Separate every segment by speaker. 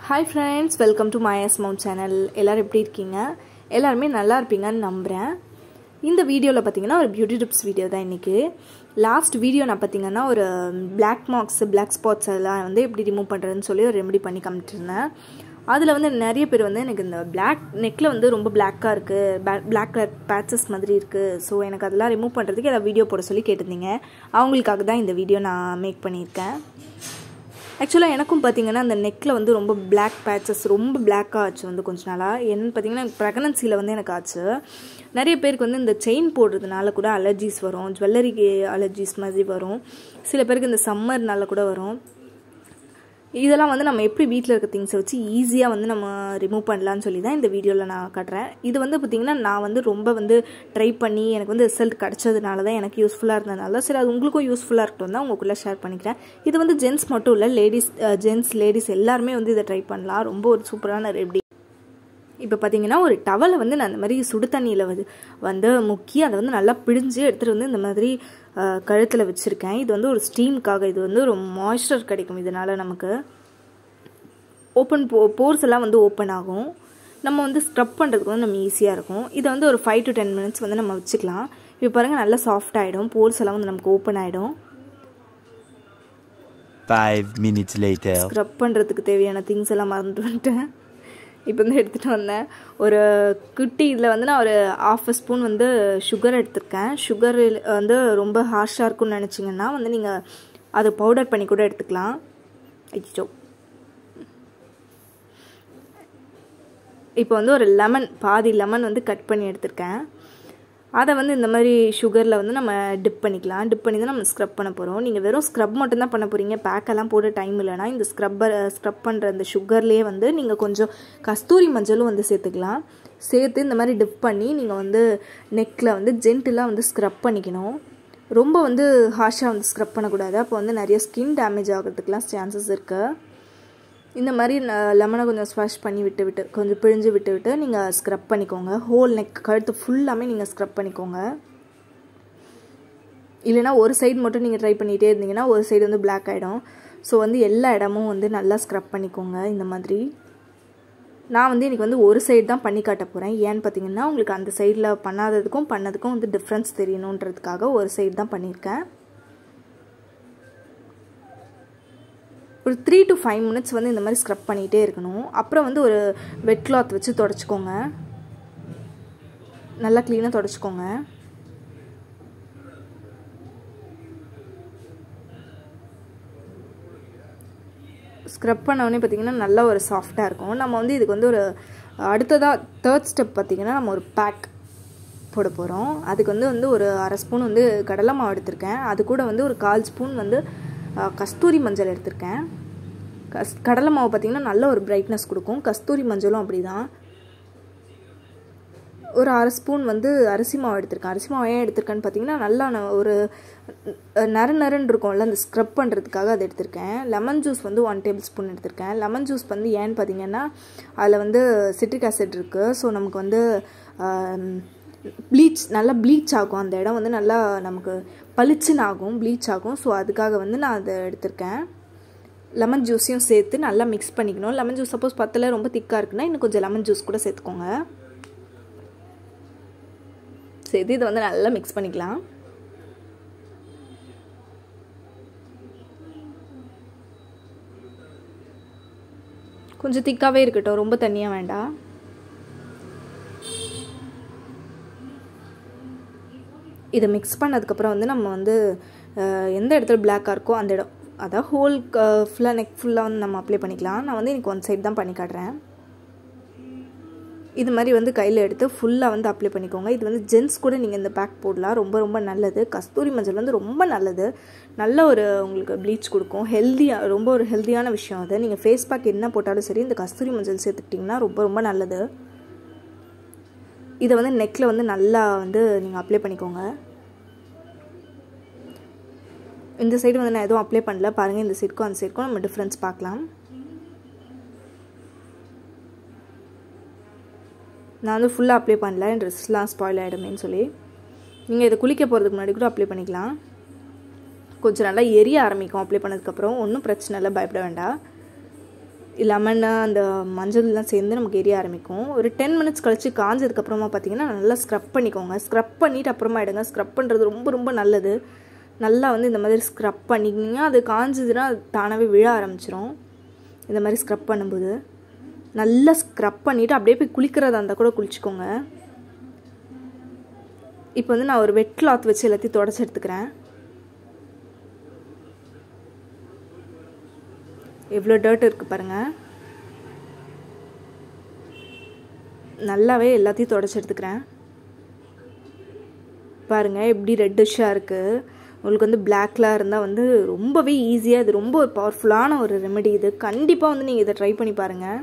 Speaker 1: Hi friends welcome to Maya's mount channel எல்லோரும் எப்படி இருக்கீங்க எல்லாருமே நல்லா இருப்பீங்கன்னு நம்புகிறேன் இந்த வீடியோவில் பார்த்தீங்கன்னா ஒரு பியூட்டி டிப்ஸ் வீடியோ தான் இன்றைக்கி லாஸ்ட் வீடியோ நான் பார்த்தீங்கன்னா ஒரு பிளாக் மார்க்ஸ் பிளாக் ஸ்பாட்ஸ் எல்லாம் வந்து எப்படி ரிமூவ் பண்ணுறதுன்னு சொல்லி ஒரு ரெமெடி பண்ணி காமிச்சிருந்தேன் அதில் வந்து நிறைய பேர் வந்து எனக்கு இந்த பிளாக் நெக்கில் வந்து ரொம்ப பிளாக்காக இருக்குது பிளாக் கலர் பேச்சஸ் மாதிரி இருக்குது ஸோ எனக்கு அதெல்லாம் ரிமூவ் பண்ணுறதுக்கு ஏதாவது வீடியோ போட சொல்லி கேட்டிருந்தீங்க அவங்களுக்காக தான் இந்த வீடியோ நான் மேக் பண்ணியிருக்கேன் ஆக்சுவலாக எனக்கும் பார்த்தீங்கன்னா அந்த நெக்கில் வந்து ரொம்ப பிளாக் பேச்சஸ் ரொம்ப பிளாக்காக ஆச்சு வந்து கொஞ்ச நாளாக என்னன்னு பார்த்தீங்கன்னா ப்ரெக்னன்சியில் வந்து எனக்கு ஆச்சு நிறைய பேருக்கு வந்து இந்த செயின் போடுறதுனால கூட அலர்ஜிஸ் வரும் ஜுவல்லரிக்கு அலர்ஜிஸ் மாதிரி வரும் சில பேருக்கு இந்த சம்மர்னால கூட வரும் இதெல்லாம் வந்து நம்ம எப்படி வீட்டில் இருக்க திங்ஸை வச்சு ஈஸியாக வந்து நம்ம ரிமூவ் பண்ணலான்னு சொல்லி தான் இந்த வீடியோவில் நான் காட்டுறேன் இது வந்து பார்த்திங்கன்னா நான் வந்து ரொம்ப வந்து ட்ரை பண்ணி எனக்கு வந்து ரிசல்ட் கிடச்சதுனால தான் எனக்கு யூஸ்ஃபுல்லாக இருந்ததுனால சரி அது உங்களுக்கும் யூஸ்ஃபுல்லாக இருக்கட்டும் தான் உங்களுக்குள்ளே ஷேர் பண்ணிக்கிறேன் இது வந்து ஜென்ஸ் மட்டும் இல்லை லேடிஸ் ஜென்ஸ் லேடிஸ் எல்லாருமே வந்து இதை ட்ரை பண்ணலாம் ரொம்ப ஒரு சூப்பரான ரெப்டி இப்போ பார்த்தீங்கன்னா ஒரு டவலை வந்து நான் இந்த மாதிரி சுடு தண்ணியில் வந்து வந்து முக்கி அதை வந்து நல்லா பிழிஞ்சு எடுத்துகிட்டு வந்து இந்த மாதிரி கழுத்தில் வச்சுருக்கேன் இது வந்து ஒரு ஸ்டீமுக்காக இது வந்து ஒரு மாய்ஸ்சர் கிடைக்கும் இதனால் நமக்கு ஓப்பன் போ போர்ஸ் எல்லாம் வந்து ஓப்பன் ஆகும் நம்ம வந்து ஸ்க்ரப் பண்ணுறதுக்கு வந்து நம்ம ஈஸியாக இருக்கும் இதை வந்து ஒரு ஃபைவ் டு டென் மினிட்ஸ் வந்து நம்ம வச்சுக்கலாம் இப்போ பாருங்கள் நல்லா சாஃப்ட் ஆகிடும் போர்ஸ் எல்லாம் வந்து நமக்கு ஓப்பன் ஆகிடும்
Speaker 2: Five minutes later.
Speaker 1: ஸ்க்ரப் பண்ணுறதுக்கு தேவையான திங்ஸ் எல்லாம் மறந்துட்டு வந்துட்டேன் இப்போ வந்து எடுத்துகிட்டு வந்தேன் ஒரு குட்டி இதில் வந்து நான் ஒரு ஆஃப் ஸ்பூன் வந்து சுகர் எடுத்திருக்கேன் சுகர் வந்து ரொம்ப ஹார்ஷாக இருக்கும்னு நினச்சிங்கன்னா வந்து நீங்கள் அதை பவுடர் பண்ணி கூட எடுத்துக்கலாம் ஐயோ இப்போ வந்து ஒரு லெமன் பாதி லெமன் வந்து கட் பண்ணி எடுத்திருக்கேன் அதை வந்து இந்த மாதிரி சுகரில் வந்து நம்ம டிப் பண்ணிக்கலாம் டிப் பண்ணி தான் நம்ம ஸ்க்ரப் பண்ண போகிறோம் நீங்கள் வெறும் ஸ்க்ரப் மட்டும் தான் பண்ண போகிறீங்க பேக்கெல்லாம் போட டைம் இல்லைனா இந்த ஸ்க்ரப்பர் ஸ்க்ரப் பண்ணுற அந்த சுகர்லேயே வந்து நீங்கள் கொஞ்சம் கஸ்தூரி மஞ்சளும் வந்து சேர்த்துக்கலாம் சேர்த்து இந்த மாதிரி டிப் பண்ணி நீங்கள் வந்து நெக்கில் வந்து ஜென்டிலாக வந்து ஸ்க்ரப் பண்ணிக்கணும் ரொம்ப வந்து ஹார்ஷாக வந்து ஸ்க்ரப் பண்ணக்கூடாது அப்போ வந்து நிறைய ஸ்கின் டேமேஜ் ஆகிறதுக்குலாம் சான்சஸ் இருக்குது இந்த மாதிரி லெமனை கொஞ்சம் ஸ்வாஷ் பண்ணி விட்டு விட்டு கொஞ்சம் பிழிஞ்சு விட்டு விட்டு நீங்கள் ஸ்க்ரப் பண்ணிக்கோங்க ஹோல் நெக் கழுத்து ஃபுல்லாமே நீங்கள் ஸ்க்ரப் பண்ணிக்கோங்க இல்லைனா ஒரு சைடு மட்டும் நீங்கள் ட்ரை பண்ணிகிட்டே இருந்தீங்கன்னா ஒரு சைடு வந்து பிளாக் ஆகிடும் ஸோ வந்து எல்லா இடமும் வந்து நல்லா ஸ்க்ரப் பண்ணிக்கோங்க இந்த மாதிரி நான் வந்து இன்றைக்கி வந்து ஒரு சைடு தான் பண்ணி காட்ட போகிறேன் ஏன்னு பார்த்தீங்கன்னா உங்களுக்கு அந்த சைடில் பண்ணாததுக்கும் பண்ணதுக்கும் வந்து டிஃப்ரென்ஸ் தெரியணுன்றதுக்காக ஒரு சைடு தான் பண்ணியிருக்கேன் ஒரு த்ரீ டு ஃபைவ் மினிட்ஸ் வந்து இந்த மாதிரி ஸ்க்ரப் பண்ணிகிட்டே இருக்கணும் அப்புறம் வந்து ஒரு வெட் கிளாத் வச்சு தொடச்சிக்கோங்க நல்லா க்ளீனாக தொடச்சிக்கோங்க ஸ்க்ரப் பண்ணவொடனே பார்த்திங்கன்னா நல்லா ஒரு சாஃப்டாக இருக்கும் நம்ம வந்து இதுக்கு வந்து ஒரு அடுத்ததாக தேர்ட் ஸ்டெப் பார்த்திங்கன்னா நம்ம ஒரு பேக் போட போகிறோம் அதுக்கு வந்து வந்து ஒரு அரை ஸ்பூன் வந்து கடலை மாவு எடுத்திருக்கேன் அது கூட வந்து ஒரு கால் ஸ்பூன் வந்து கஸ்தூரி மஞ்சள் எடுத்திருக்கேன் கஸ் கடலை மாவு பார்த்திங்கன்னா நல்ல ஒரு பிரைட்னஸ் கொடுக்கும் கஸ்தூரி மஞ்சளும் அப்படி தான் ஒரு அரை ஸ்பூன் வந்து அரிசி மாவு எடுத்திருக்கேன் அரிசி மாவு ஏன் எடுத்திருக்கேன்னு பார்த்தீங்கன்னா நல்லா ஒரு நர நரன்னு இருக்கும்ல அந்த ஸ்க்ரப் பண்ணுறதுக்காக அதை எடுத்திருக்கேன் லெமன் ஜூஸ் வந்து ஒன் டேபிள் ஸ்பூன் எடுத்திருக்கேன் லெமன் ஜூஸ் வந்து ஏன்னு பார்த்தீங்கன்னா அதில் வந்து சிட்ரிக் ஆசிட் இருக்குது ஸோ நமக்கு வந்து ப்ளீச் நல்லா ப்ளீச் ஆகும் அந்த இடம் வந்து நல்லா நமக்கு பளிச்சுன்னு ஆகும் ப்ளீச் ஆகும் ஸோ அதுக்காக வந்து நான் அதை எடுத்திருக்கேன் லெமன் ஜூஸையும் சேர்த்து நல்லா மிக்ஸ் பண்ணிக்கணும் லெமன் ஜூஸ் சப்போஸ் பத்தில் ரொம்ப திக்காக இருக்குன்னா இன்னும் கொஞ்சம் லெமன் ஜூஸ் கூட சேர்த்துக்கோங்க சேர்த்து இதை வந்து நல்லா மிக்ஸ் பண்ணிக்கலாம் கொஞ்சம் திக்காகவே இருக்கட்டும் ரொம்ப தண்ணியாக வேண்டாம் இதை மிக்ஸ் பண்ணதுக்கப்புறம் வந்து நம்ம வந்து எந்த இடத்துல பிளாக்காக இருக்கோ அந்த இடம் அதான் ஹோல் ஃபுல்லாக நெக் ஃபுல்லாக வந்து நம்ம அப்ளை பண்ணிக்கலாம் நான் வந்து எனக்கு ஒன் சைட் தான் பண்ணி காட்டுறேன் இது மாதிரி வந்து கையில் எடுத்து ஃபுல்லாக வந்து அப்ளை பண்ணிக்கோங்க இது வந்து ஜென்ஸ் கூட நீங்கள் இந்த பேக் போடலாம் ரொம்ப ரொம்ப நல்லது கஸ்தூரி மஞ்சள் வந்து ரொம்ப நல்லது நல்ல ஒரு உங்களுக்கு ப்ளீச் கொடுக்கும் ஹெல்த்தியாக ரொம்ப ஒரு ஹெல்த்தியான விஷயம் அது நீங்கள் ஃபேஸ் பேக் என்ன போட்டாலும் சரி இந்த கஸ்தூரி மஞ்சள் சேர்த்துக்கிட்டிங்கன்னா ரொம்ப ரொம்ப நல்லது இதை வந்து நெக்கில் வந்து நல்லா வந்து நீங்கள் அப்ளை பண்ணிக்கோங்க இந்த சைடு வந்து நான் எதுவும் அப்ளை பண்ணல பாருங்கள் இந்த சைடுக்கும் அந்த சைடுக்கும் நம்ம டிஃப்ரென்ஸ் பார்க்கலாம் நான் வந்து ஃபுல்லாக அப்ளை பண்ணல என் ட்ரெஸ்லாம் ஸ்பாயில் ஆகிடுமேன்னு சொல்லி நீங்கள் இதை குளிக்க போகிறதுக்கு முன்னாடி கூட அப்ளை பண்ணிக்கலாம் கொஞ்சம் நல்லா எரிய ஆரம்பிக்கும் அப்ளை பண்ணதுக்கப்புறம் ஒன்றும் பிரச்சனை இல்லை பயப்பட வேண்டாம் லெமன் அந்த மஞ்சள்லாம் சேர்ந்து நமக்கு எரிய ஆரம்பிக்கும் ஒரு டென் மினிட்ஸ் கழித்து காஞ்சதுக்கப்புறமா பார்த்தீங்கன்னா நல்லா ஸ்க்ரப் பண்ணிக்கோங்க ஸ்க்ரப் பண்ணிவிட்டு அப்புறமா எடுங்க ஸ்க்ரப் பண்ணுறது ரொம்ப ரொம்ப நல்லது நல்லா வந்து இந்த மாதிரி ஸ்க்ரப் பண்ணிக்கிங்க அது காஞ்சதுன்னா அது தானாகவே விழ ஆரம்பிச்சிரும் இந்த மாதிரி ஸ்க்ரப் பண்ணும்போது நல்லா ஸ்க்ரப் பண்ணிவிட்டு அப்படியே போய் குளிக்கிறதா இருந்தால் கூட குளிச்சுக்கோங்க இப்போ வந்து நான் ஒரு வெட் கிளாத் வச்சு எல்லாத்தையும் தொடச்சி எடுத்துக்கிறேன் எவ்வளோ டர்ட் இருக்குது பாருங்கள் நல்லாவே எல்லாத்தையும் தொடச்சி எடுத்துக்கிறேன் பாருங்கள் எப்படி ரெட்டிஷாக இருக்குது உங்களுக்கு வந்து பிளாக்லாம் இருந்தால் வந்து ரொம்பவே ஈஸியாக இது ரொம்ப ஒரு பவர்ஃபுல்லான ஒரு ரெமெடி இது கண்டிப்பாக வந்து நீங்கள் இதை ட்ரை பண்ணி பாருங்கள்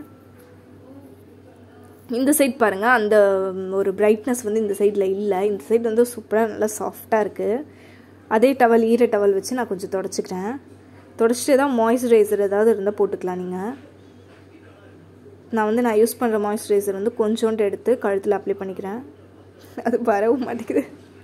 Speaker 1: இந்த சைட் பாருங்கள் அந்த ஒரு பிரைட்னஸ் வந்து இந்த சைடில் இல்லை இந்த சைடு வந்து சூப்பராக நல்லா சாஃப்டாக இருக்குது அதே டவல் ஈர டவல் வச்சு நான் கொஞ்சம் தொடச்சிக்கிறேன் தொடச்சிட்டு தான் மாய்ஸ்சரைசர் ஏதாவது இருந்தால் போட்டுக்கலாம் நீங்கள் நான் வந்து நான் யூஸ் பண்ணுற மாய்ஸ்சரைசர் வந்து கொஞ்சோண்டு எடுத்து கழுத்தில் அப்ளை பண்ணிக்கிறேன் அது பரவும் மாட்டேங்குது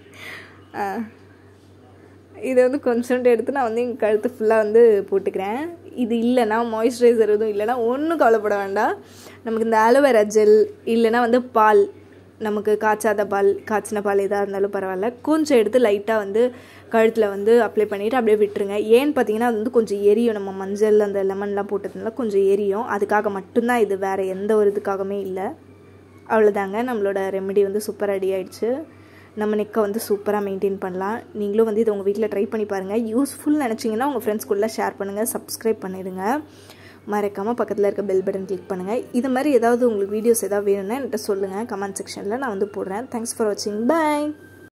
Speaker 1: இதை வந்து கொஞ்சோண்டு எடுத்து நான் வந்து எங்கள் கழுத்து ஃபுல்லாக வந்து போட்டுக்கிறேன் இது இல்லைன்னா மாய்ஸ்சரைசர் எதுவும் இல்லைன்னா ஒன்றும் கவலைப்பட வேண்டாம் நமக்கு இந்த ஆலோவேரா ஜெல் இல்லைன்னா வந்து பால் நமக்கு காய்ச்சாத பால் காய்ச்சின பால் எதாக இருந்தாலும் பரவாயில்ல கொஞ்சம் எடுத்து லைட்டாக வந்து கழுத்தில் வந்து அப்ளை பண்ணிவிட்டு அப்படியே விட்டுருங்க ஏன்னு பார்த்தீங்கன்னா அது வந்து கொஞ்சம் எரியும் நம்ம மஞ்சள் அந்த லெமன்லாம் போட்டதுனால கொஞ்சம் எரியும் அதுக்காக மட்டும்தான் இது வேறு எந்த ஒரு இதுக்காகவுமே இல்லை அவ்வளோதாங்க நம்மளோட ரெமெடி வந்து சூப்பராக ரெடி ஆயிடுச்சு நம்ம நெக்கை வந்து சூப்பராக மெயின்டைன் பண்ணலாம் நீங்களும் வந்து இது உங்கள் வீட்டில் ட்ரை பண்ணி பாருங்கள் யூஸ்ஃபுல் நினச்சிங்கன்னா உங்கள் ஃப்ரெண்ட்ஸ்குள்ளே ஷேர் பண்ணுங்கள் சப்ஸ்கிரைப் பண்ணிடுங்க மறக்காமல் பக்கத்தில் இருக்க பெல் பட்டன் கிளிக் பண்ணுங்கள் இது மாதிரி ஏதாவது உங்களுக்கு வீடியோஸ் ஏதாவது வேணும்னா என்கிட்ட சொல்லுங்கள் கமெண்ட் செக்ஷனில் நான் வந்து போடுறேன் தேங்க்ஸ் ஃபார் வாட்சிங் பாய்